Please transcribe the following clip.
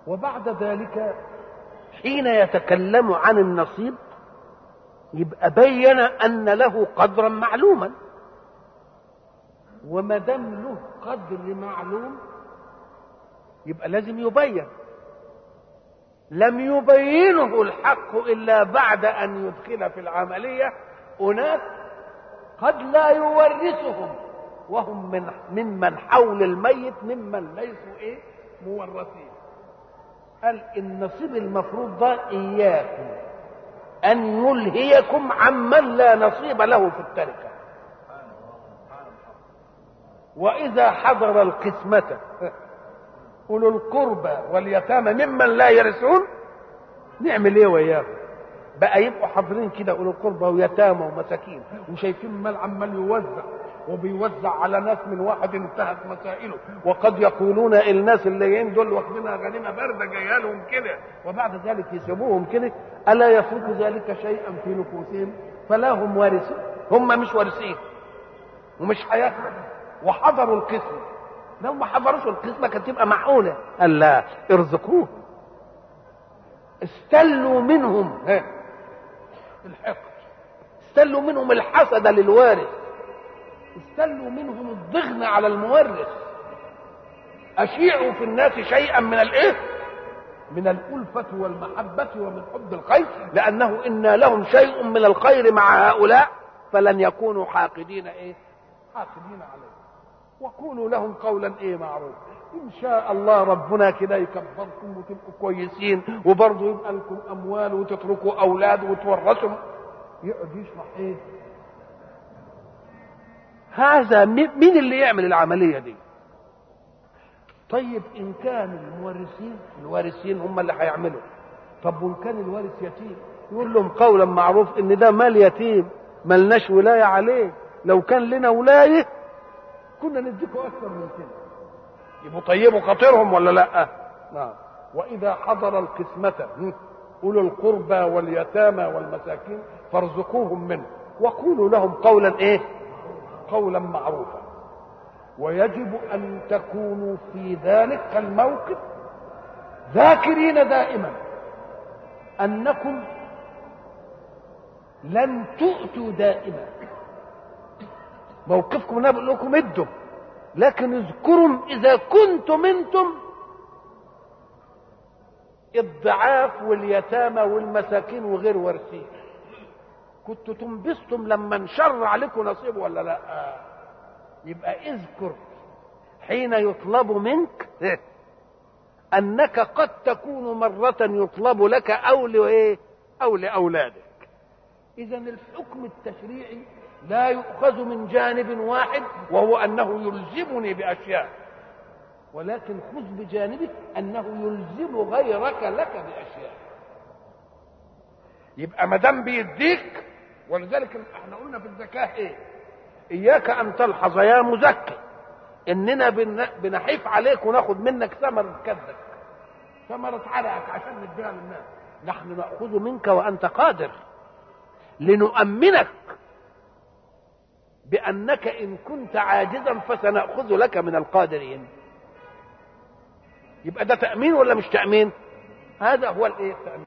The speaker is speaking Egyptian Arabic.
وبعد ذلك حين يتكلم عن النصيب يبقى بين ان له قدرا معلوما وما دام له قدر معلوم يبقى لازم يبين لم يبينه الحق الا بعد ان يدخل في العمليه اناس قد لا يورثهم وهم من ممن حول الميت ممن ليسوا ايه مورثين قال النصيب المفروض ده اياكم ان يلهيكم عمن لا نصيب له في التركه واذا حضر القسمه اولو القربى واليتامى ممن لا يرثون نعمل ايه وياهم بقى يبقوا حاضرين كده اولو القربى ويتامى ومساكين وشايفين المال عمال يوزع وبيوزع على ناس من واحد انتهت مسائله وقد يقولون الناس اللي جايين دول واخدينها غنيمه بارده جايه لهم كده وبعد ذلك يسيبوهم كده الا يفوت ذلك شيئا في نفوسهم فلا هم وارثون هم مش وارثين ومش هياكلوا وحضروا القسمه لو ما حضروش القسمه كانت تبقى معقوله قال لا ارزقوه استلوا منهم ها الحقد استلوا منهم الحسد للوارث استلوا منهم الضغن على المورث اشيعوا في الناس شيئا من الايه من الألفة والمحبة ومن حب الخير لأنه إن لهم شيء من الخير مع هؤلاء فلن يكونوا حاقدين إيه؟ حاقدين عليه وقولوا لهم قولا إيه معروف إن شاء الله ربنا كده يكبركم وتبقوا كويسين وبرضه يبقى لكم أموال وتتركوا أولاد وتورثوا يقعد يشرح إيه؟ هذا مين اللي يعمل العملية دي؟ طيب ان كان المورثين الوارثين هم اللي هيعملوا طب وان كان الوارث يتيم يقول لهم قولا معروف ان ده مال يتيم ملناش ولايه عليه لو كان لنا ولايه كنا نديكوا اكثر من كده يبقوا طيبوا خاطرهم ولا لا نعم واذا حضر القسمه اولو القربى واليتامى والمساكين فارزقوهم منه وقولوا لهم قولا ايه قولا معروفا ويجب ان تكونوا في ذلك الموقف ذاكرين دائما انكم لن تؤتوا دائما موقفكم انا بقول لكم ادوا لكن اذكروا اذا كنتم انتم الضعاف واليتامى والمساكين وغير وارثين كنتوا تنبسطم لما انشر عليكم نصيب ولا لا يبقى اذكر حين يطلب منك انك قد تكون مرة يطلب لك او لايه او لاولادك اذا الحكم التشريعي لا يؤخذ من جانب واحد وهو انه يلزمني باشياء ولكن خذ بجانبك انه يلزم غيرك لك باشياء يبقى ما دام بيديك ولذلك احنا قلنا في الزكاه ايه اياك ان تلحظ يا مزكي اننا بنحيف عليك وناخد منك ثمرة كدك ثمرة عرقك عشان نديها للناس نحن ناخذ منك وانت قادر لنؤمنك بانك ان كنت عاجزا فسناخذ لك من القادرين يبقى ده تامين ولا مش تامين هذا هو الايه التامين